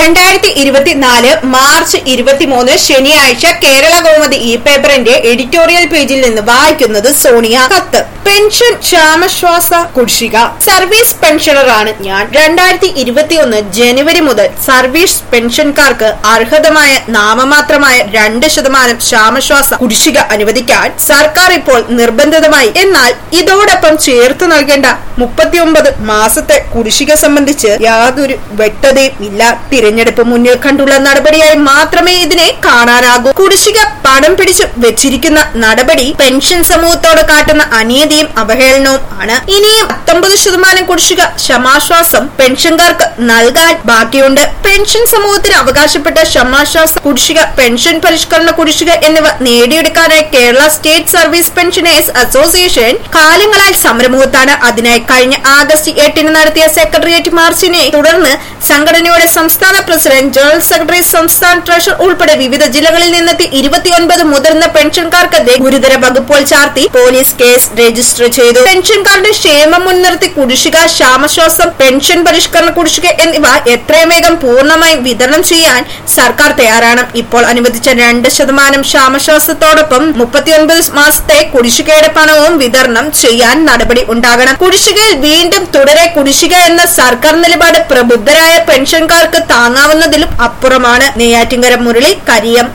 രണ്ടായിരത്തി ഇരുപത്തിനാല് മാർച്ച് ഇരുപത്തിമൂന്ന് ശനിയാഴ്ച കേരള കൗമുദി ഈ പേപ്പറിന്റെ എഡിറ്റോറിയൽ പേജിൽ നിന്ന് വായിക്കുന്നത് സോണിയ കത്ത് പെൻഷൻ ക്ഷാമശ്വാസ കുടിശ്ശിക സർവീസ് പെൻഷനറാണ് ഞാൻ രണ്ടായിരത്തി ഇരുപത്തിയൊന്ന് ജനുവരി മുതൽ സർവീസ് പെൻഷൻകാർക്ക് അർഹതമായ നാമമാത്രമായ രണ്ട് ശതമാനം ക്ഷാമശ്വാസ കുടിശ്ശിക അനുവദിക്കാൻ സർക്കാർ ഇപ്പോൾ നിർബന്ധിതമായി എന്നാൽ ഇതോടൊപ്പം ചേർത്ത് നൽകേണ്ട മുപ്പത്തിയൊമ്പത് മാസത്തെ കുടിശ്ശിക സംബന്ധിച്ച് യാതൊരു വ്യക്തതയും ഇല്ല തിരഞ്ഞെടുപ്പ് മുന്നിൽ കണ്ടുള്ള നടപടിയായി മാത്രമേ ഇതിനെ കാണാനാകൂ കുടിശ്ശിക പണം പിടിച്ചു വെച്ചിരിക്കുന്ന നടപടി പെൻഷൻ സമൂഹത്തോട് കാട്ടുന്ന അനീതിയും അവഹേളനവും ആണ് ഇനിയും പത്തൊമ്പത് ശതമാനം കുടിശ്ശിക ക്ഷമാശ്വാസം പെൻഷൻകാർക്ക് നൽകാൻ ബാക്കിയുണ്ട് പെൻഷൻ സമൂഹത്തിന് അവകാശപ്പെട്ട ക്ഷമാശ്വാസ കുടിശ്ശിക പെൻഷൻ പരിഷ്കരണ കുടിശ്ശിക എന്നിവ നേടിയെടുക്കാനായി Kerala state service pensioners association കാലങ്ങളായി സമരമുഖത്താണ് അതിനായി കഴിഞ്ഞ ആഗസ്റ്റ് എട്ടിന് നടത്തിയ സെക്രട്ടേറിയറ്റ് മാർച്ചിനെ തുടർന്ന് സംഘടനയുടെ സംസ്ഥാന പ്രസിഡന്റ് ജനറൽ സെക്രട്ടറി സംസ്ഥാന ട്രഷറർ ഉൾപ്പെടെ വിവിധ ജില്ലകളിൽ നിന്നെത്തി ഇരുപത്തിയൊൻപത് മുതിർന്ന പെൻഷൻകാർക്കെതിരെ ഗുരുതര വകുപ്പുകൾ ചാർത്തി പോലീസ് കേസ് രജിസ്റ്റർ ചെയ്തു പെൻഷൻകാരുടെ ക്ഷേമം മുൻനിർത്തി കുടിശ്ശിക ക്ഷാമശ്വാസം പെൻഷൻ പരിഷ്കരണ കുടിശ്ശിക എന്നിവ എത്രയും വേഗം പൂർണ്ണമായും വിതരണം ചെയ്യാൻ സർക്കാർ തയ്യാറാണ് ഇപ്പോൾ അനുവദിച്ച രണ്ട് ശതമാനം ക്ഷാമശ്വാസത്തോടൊപ്പം മുപ്പത്തിയൊൻപത് മാസത്തെ കുടിശ്ശികയുടെ പണവും വിതരണം ചെയ്യാൻ നടപടി ഉണ്ടാകണം കുടിശ്ശികയിൽ വീണ്ടും തുടരെ കുടിശ്ശിക എന്ന സർക്കാർ നിലപാട് പ്രബുദ്ധരായ പെൻഷൻകാർക്ക് താങ്ങാവുന്നതിലും അപ്പുറമാണ് നെയ്യാറ്റിങ്കര മുരളി കരിയം